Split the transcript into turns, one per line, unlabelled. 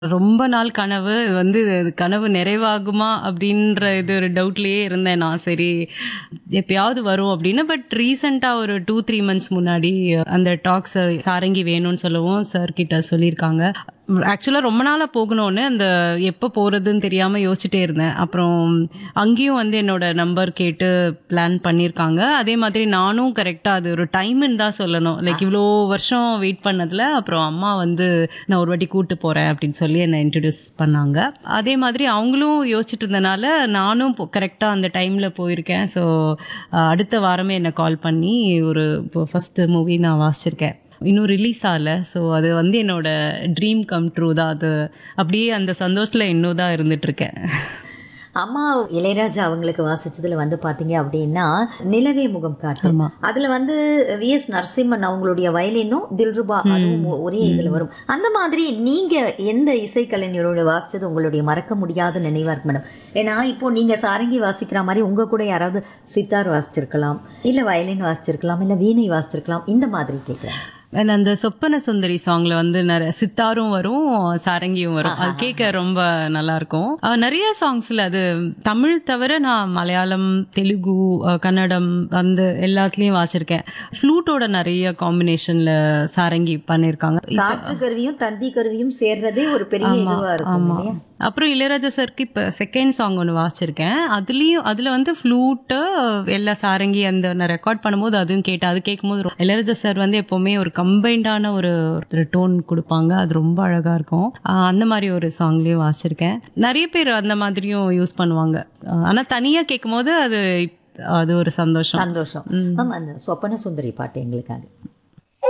ரொம்ப நாள் கனவு வந்து அது கனவு நிறைவாகுமா அப்படின்ற இது ஒரு டவுட்லயே இருந்தேன் நான் சரி எப்பயாவது வரும் அப்படின்னு பட் ரீசெண்டா ஒரு டூ த்ரீ மந்த்ஸ் முன்னாடி அந்த டாக்ஸ் சாரங்கி வேணும்னு சொல்லவும் சார் கிட்ட சொல்லியிருக்காங்க ஆக்சுவலாக ரொம்ப நாளாக போகணும்னு அந்த எப்போ போகிறதுன்னு தெரியாமல் யோசிச்சுட்டே இருந்தேன் அப்புறம் அங்கேயும் வந்து என்னோட நம்பர் கேட்டு பிளான் பண்ணியிருக்காங்க அதே மாதிரி நானும் கரெக்டாக அது ஒரு டைம்னு தான் சொல்லணும் லைக் இவ்வளோ வருஷம் வெயிட் பண்ணதில் அப்புறம் அம்மா வந்து நான் ஒரு வாட்டி கூட்டு போகிறேன் அப்படின்னு சொல்லி என்னை இன்ட்ரடியூஸ் பண்ணாங்க அதே மாதிரி அவங்களும் யோசிச்சுட்டு இருந்தனால நானும் கரெக்டாக அந்த டைமில் போயிருக்கேன் ஸோ அடுத்த வாரமே என்னை கால் பண்ணி ஒரு இப்போ ஃபஸ்ட்டு மூவி நான் வாசிச்சிருக்கேன் இன்னும் ரிலீஸ் ஆகல ஸோ அது வந்து என்னோட ட்ரீம் கம் ட்ரூ தான் அது அப்படியே அந்த சந்தோஷத்தில் இன்னும் தான் இருந்துட்டு இருக்கேன்
அம்மா இளையராஜா அவங்களுக்கு வாசிச்சதுல வந்து பாத்தீங்க அப்படின்னா நிலவே முகம் காட்டு
ஆமா.
அதுல வந்து வி எஸ் நரசிம்மன் அவங்களுடைய வயலினும் தில்ருபா அதுவும் ஒ- ஒரே இதுல வரும் அந்த மாதிரி நீங்க எந்த இசைக்கலைஞரோட வாசிச்சது உங்களுடைய மறக்க முடியாத நினைவா இருக்கு மேடம் ஏன்னா இப்போ நீங்க சாரங்கி வாசிக்கிற மாதிரி உங்க கூட யாராவது சித்தார் வாசிச்சிருக்கலாம் இல்ல வயலின் வாசிச்சிருக்கலாம் இல்ல வீணை வாசிச்சிருக்கலாம் இந்த மாதிரி கேட்கிறேன்
And அந்த சொப்பன சுந்தரி சாங்ல வந்து நிறைய சித்தாரும் வரும் சாரங்கியும் வரும் அது கேட்க ரொம்ப நல்லா இருக்கும் அஹ் நிறைய சாங்ஸ்ல அது தமிழ் தவிர நான் மலையாளம் தெலுங்கு அஹ் கன்னடம் அந்த எல்லாத்துலயும் வாசிச்சிருக்கேன் ஃப்ளூட்டோட நிறைய காம்பினேஷன்ல சாரங்கி பண்ணிருக்காங்க
காற்று கருவியும் தந்தி கருவியும் சேர்றதே ஒரு பெரிய இதுவா இருக்கும்
ஆமா
இல்லையா
அப்புறம் இளையராஜா சருக்கு இப்ப செகண்ட் சாங் ஒன்று வாசிச்சிருக்கேன் அதுலயும் அதுல வந்து ஃப்ளூட்டு எல்லா சாரங்கி அந்த நான் ரெக்கார்ட் பண்ணும்போது அதுவும் கேட்டேன் அது கேட்கும்போது ரொ- இளையராஜா சார் வந்து எப்பவுமே ஒரு கம்பைண்டான ஒரு டோன் கொடுப்பாங்க அது ரொம்ப அழகா இருக்கும் ஆஹ் அந்த மாதிரி ஒரு சாங்லயும் வாசிச்சிருக்கேன் நிறைய பேர் அந்த மாதிரியும் யூஸ் பண்ணுவாங்க ஆஹ் ஆனா தனியா கேட்கும்போது அது அது ஒரு சந்தோஷம்
சந்தோஷம் ஆமா அந்த சொப்பன சுந்தரி பாட்டு எங்களுக்காக